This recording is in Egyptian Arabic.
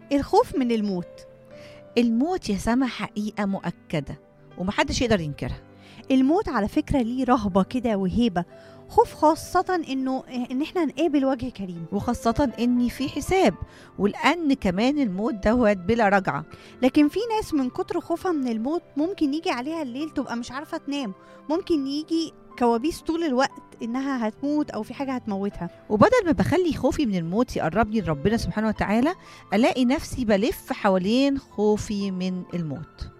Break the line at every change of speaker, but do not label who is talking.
الخوف من الموت
الموت يا سما حقيقة مؤكدة ومحدش يقدر ينكرها
الموت على فكرة ليه رهبة كده وهيبة خوف خاصة انه ان احنا نقابل وجه كريم
وخاصة إن في حساب ولأن كمان الموت دوت بلا رجعة
لكن في ناس من كتر خوفها من الموت ممكن يجي عليها الليل تبقى مش عارفة تنام ممكن يجي كوابيس طول الوقت انها هتموت او في حاجة هتموتها
وبدل ما بخلي خوفي من الموت يقربني لربنا سبحانه وتعالى ألاقي نفسي بلف حوالين خوفي من الموت